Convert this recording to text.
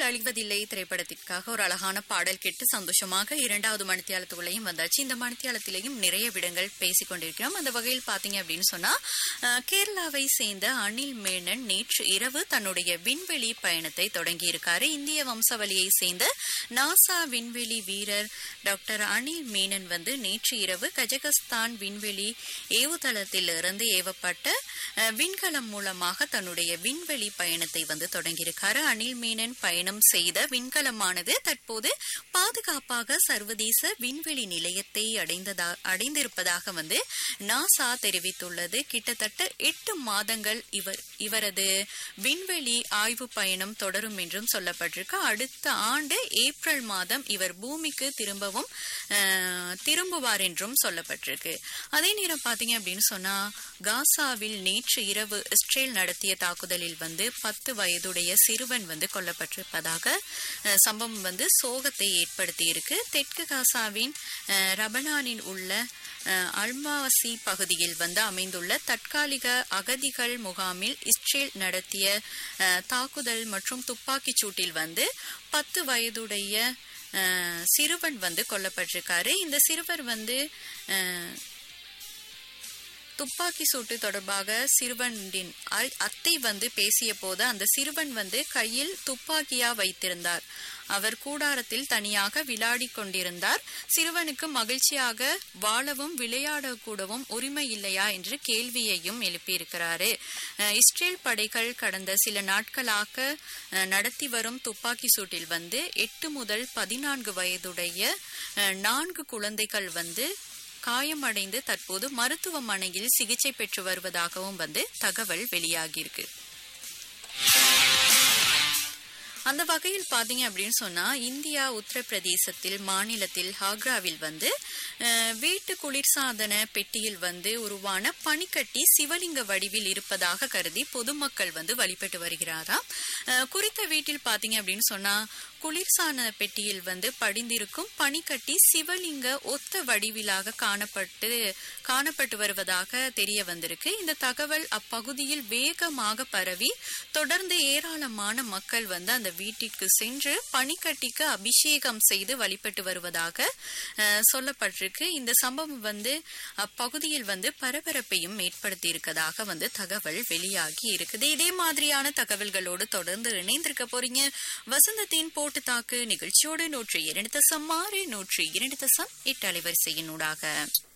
அழிவதில்லை திரைப்படத்திற்காக ஒரு அழகான பாடல் கேட்டு சந்தோஷமாக இரண்டாவது மணித்தியாலத்துக்குள்ளேயும் வந்தாச்சு இந்த மணித்தியாலத்திலேயும் நிறைய விடங்கள் பேசிக் கொண்டிருக்கிறோம் அந்த வகையில் பாத்தீங்க அப்படின்னு சொன்னா அஹ், கேரளாவை சேர்ந்த அனில் மேனன் நேற்று இரவு தன்னுடைய விண்வெளி பயணத்தை தொடங்கியிருக்காரு இந்திய வம்சாவளியை சேர்ந்த நாசா விண்வெளி வீரர் டாக்டர் அனில் மேனன் வந்து நேற்று இரவு கஜகஸ்தான் விண்வெளி ஏவுதளத்தில் இருந்து ஏவப்பட்ட அஹ், விண்கலம் மூலமாக தன்னுடைய விண்வெளி பயணத்தை வந்து தொடங்கியிருக்காரு அனில் மேனன் பயணம் செய்த விண்கலமானது தற்போது பாதுகாப்பாக சர்வதேச விண்வெளி நிலையத்தை அடைந்ததா அடைந்திருப்பதாக வந்து நாசா தெரிவித்துள்ளது கிட்டத்தட்ட எட்டு மாதங்கள் இவர் இவரது விண்வெளி ஆய்வு பயணம் தொடரும் என்றும் சொல்லப்பட்டிருக்கு அடுத்த ஆண்டு ஏப்ரல் மாதம் இவர் பூமிக்கு திரும்பவும் அஹ், திரும்புவார் என்றும் சொல்லப்பட்டிருக்கு அதே நேரம் பாத்தீங்க அப்படின்னு சொன்னா காசாவில் நேற்று இரவு இஸ்ரேல் நடத்திய தாக்குதலில் வந்து பத்து வயதுடைய சிறுவன் வந்து கொல்லப்பட்டிருப்பதாக அஹ், சம்பவம் வந்து சோகத்தை ஏற்படுத்தி இருக்கு தெற்கு காசாவின் அஹ், ரபனானில் உள்ள அஹ், அல்மாவசி பகுதியில் வந்து அமைந்துள்ள தற்காலிக அகதிகள் முகாமில் இஸ்ரேல் நடத்திய அஹ், தாக்குதல் மற்றும் துப்பாக்கிச் சூட்டில் வந்து பத்து வயதுடைய அஹ், சிறுவன் வந்து கொல்லப்பட்டிருக்காரு இந்த சிறுவர் வந்து அஹ், துப்பாக்கி சூட்டு தொடர்பாக சிறுவனின் அ- அத்தை வந்து பேசிய போது அந்த சிறுவன் வந்து கையில் துப்பாக்கியா வைத்திருந்தார் அவர் கூடாரத்தில் தனியாக விளையாடி கொண்டிருந்தார் சிறுவனுக்கு மகிழ்ச்சியாக வாழவும் விளையாடக்கூடவும் உரிமை இல்லையா என்று கேள்வியையும் எழுப்பியிருக்கிறாரு அஹ், இஸ்ரேல் படைகள் கடந்த சில நாட்களாக அஹ், நடத்தி வரும் துப்பாக்கி சூட்டில் வந்து எட்டு முதல் பதினான்கு வயதுடைய அஹ், நான்கு குழந்தைகள் வந்து காயமடைந்து தற்போது மருத்துவமனையில் சிகிச்சை பெற்று வருவதாகவும் வந்து தகவல் வெளியாகியிருக்கு அந்த வகையில் பாத்தீங்க அப்படின்னு சொன்னா இந்தியா உத்தரப்பிரதேசத்தில் மாநிலத்தில் ஹாக்ராவில் வந்து அஹ், வீட்டு குளிர்சாதன பெட்டியில் வந்து உருவான பனிக்கட்டி சிவலிங்க வடிவில் இருப்பதாக கருதி பொதுமக்கள் வந்து வழிபட்டு வருகிறாராம் அஹ், குறித்த வீட்டில் பாத்தீங்க அப்படின்னு சொன்னா குளிர்சாதன பெட்டியில் வந்து படிந்திருக்கும் பனிக்கட்டி சிவலிங்க ஒத்த வடிவிலாக காணப்பட்டு காணப்பட்டு வருவதாக தெரிய வந்திருக்கு இந்த தகவல் அப்பகுதியில் வேகமாக பரவி தொடர்ந்து ஏராளமான மக்கள் வந்து அந்த வீட்டிற்கு சென்று பனிக்கட்டிக்கு அபிஷேகம் செய்து வழிபட்டு வருவதாக அஹ், சொல்லப்பட்டிருக்கு இந்த சம்பவம் வந்து அப்பகுதியில் வந்து பரபரப்பையும் ஏற்படுத்தி இருக்கதாக வந்து தகவல் வெளியாகி இருக்குது இதே மாதிரியான தகவல்களோடு தொடர்ந்து இணைந்திருக்க போறீங்க வசந்தத்தின் போட்டு தாக்கு நிகழ்ச்சியோடு நூற்றி இரண்டு தசம் ஆறு நூற்றி இரண்டு தசம் எட்டு அலைவரிசையினூடாக